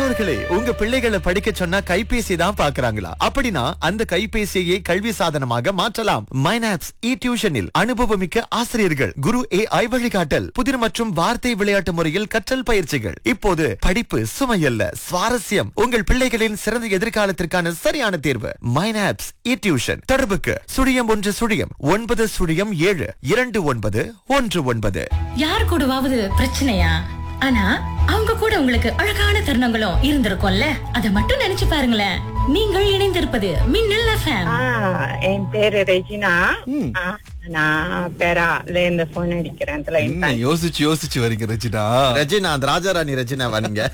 பெற்றோர்களே உங்க பிள்ளைகளை படிக்க சொன்னா கைபேசி தான் பாக்குறாங்களா அப்படின்னா அந்த கைபேசியை கல்வி சாதனமாக மாற்றலாம் மைனாப்ஸ் இ டியூஷனில் அனுபவமிக்க ஆசிரியர்கள் குரு ஏ ஐ வழிகாட்டல் புதிர் மற்றும் வார்த்தை விளையாட்டு முறையில் கற்றல் பயிற்சிகள் இப்போது படிப்பு சுமையல்ல சுவாரஸ்யம் உங்கள் பிள்ளைகளின் சிறந்த எதிர்காலத்திற்கான சரியான தேர்வு மைனாப்ஸ் இ டியூஷன் தொடர்புக்கு சுழியம் ஒன்று சுழியம் ஒன்பது சுழியம் ஏழு இரண்டு ஒன்பது ஒன்று ஒன்பது யார் கூடவாவது பிரச்சனையா ஆனா அவங்க கூட உங்களுக்கு அழகான தருணங்களும் இருந்திருக்கும்ல அத மட்டும் நினைச்சு பாருங்களேன் நீங்கள் இணைந்திருப்பது மின்னல் எஃப்எம் ஆ, என் பேரு ரெஜினா ஆ, நான் பேரால இருந்து போன் அடிக்கிறேன் இந்த line என்ன யோசிச்சு யோசிச்சு வரீங்க ரச்சிதா ரஜினா அந்த ராஜாராணி ரஜினா வரீங்க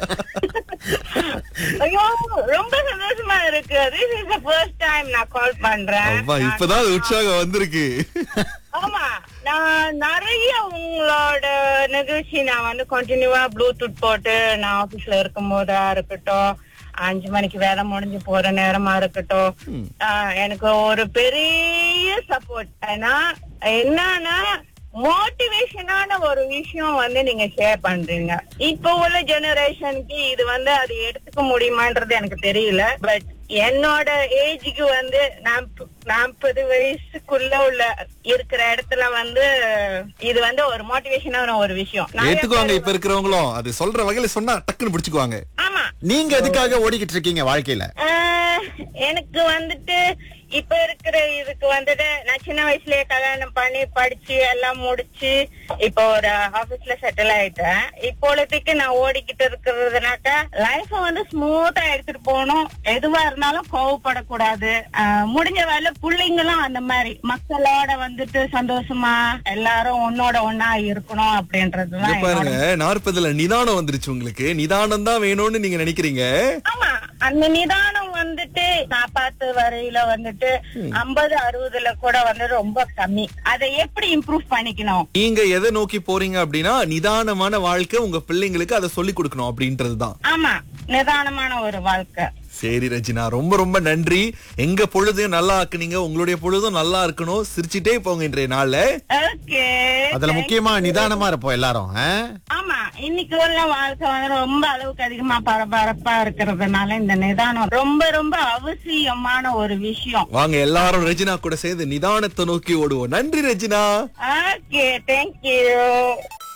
ஐயோ ரொம்ப சந்தோஷமா இருக்கு this is the first time நான் கால் பண்றேன் அப்பா இப்பதான் அது உற்சாகம் வந்திருக்கு ஆமா நான் நிறைய உங்களோட நிகழ்ச்சி நான் வந்து கண்டினியூவா ப்ளூடூத் போட்டு நான் ஆபீஸ்ல இருக்கும் போதா இருக்கட்டும் அஞ்சு மணிக்கு வேலை முடிஞ்சு போற நேரமா இருக்கட்டும் ஆஹ், எனக்கு ஒரு பெரிய சப்போர்ட் ஏன்னா என்னன்னா மோட்டிவேஷனான ஒரு விஷயம் வந்து நீங்க ஷேர் பண்றீங்க இப்போ உள்ள ஜெனரேஷனுக்கு இது வந்து அது எடுத்துக்க முடியுமான்றது எனக்கு தெரியல பட் என்னோட ஏஜுக்கு வந்து நாற்பது வயசுக்குள்ள உள்ள இருக்கிற இடத்துல வந்து இது வந்து ஒரு மோட்டிவேஷனான ஒரு விஷயம் நிறைய ஏத்துக்குவாங்க பேர் இப்ப இருக்கிறவங்களும் அது சொல்ற வகையில சொன்னா டக்குன்னு பிடிச்சுக்குவாங்க ஆமா நீங்க எதுக்காக ஓடிக்கிட்டு இருக்கீங்க வாழ்க்கையில ஆஹ், எனக்கு வந்துட்டு இப்ப இருக்கிற இதுக்கு வந்துட்டு நான் சின்ன வயசுலயே கல்யாணம் பண்ணி படிச்சு எல்லாம் முடிச்சு இப்போ ஒரு ஆபீஸ்ல செட்டில் ஆயிட்டேன் இப்பொழுதுக்கு நான் ஓடிக்கிட்டு இருக்கிறதுனாக்கா லைஃப வந்து ஸ்மூத்தா எடுத்துட்டு போகணும் எதுவா இருந்தாலும் கோவப்படக்கூடாது ஆஹ், முடிஞ்ச வேலை பிள்ளைங்களும் அந்த மாதிரி மக்களோட வந்துட்டு சந்தோஷமா எல்லாரும் ஒன்னோட ஒன்னா இருக்கணும் இங்க அப்படின்றதுதான் என்னோட பாருங்க நாற்பதுல நிதானம் வந்துருச்சு உங்களுக்கு நிதானம் தான் வேணும்னு நீங்க நினைக்கிறீங்க ஆமா அந்த நிதானம் வந்துட்டு நான் பார்த்த வரையில வந்துட்டு ஐம்பது அறுபதுல கூட வந்து ரொம்ப கம்மி அதை எப்படி இம்ப்ரூவ் பண்ணிக்கணும் நீங்க எதை நோக்கி போறீங்க அப்படின்னா நிதானமான வாழ்க்கை உங்க பிள்ளைங்களுக்கு அதை சொல்லி கொடுக்கணும் அப்படின்றதுதான் ஆமா நிதானமான ஒரு வாழ்க்கை சரி ரஜினா ரொம்ப ரொம்ப நன்றி எங்க பொழுதையும் நல்லா ஆக்குனீங்க உங்களுடைய பொழுதும் நல்லா இருக்கணும் சிரிச்சிட்டே போங்க இன்றைய நாள்ல ஓகே அதுல முக்கியமா நிதானமா இருப்போம் எல்லாரும் ஆ? ஆமா இன்னைக்கு உள்ள வாழ்க்கை வந்து ரொம்ப அளவுக்கு அதிகமா பரபரப்பா இருக்கிறதுனால இந்த நிதானம் ரொம்ப ரொம்ப அவசியமான ஒரு விஷயம் வாங்க எல்லாரும் ரெஜினா கூட சேர்ந்து நிதானத்தை நோக்கி ஓடுவோம் நன்றி ரெஜினா ஓகே தேங்க்யூ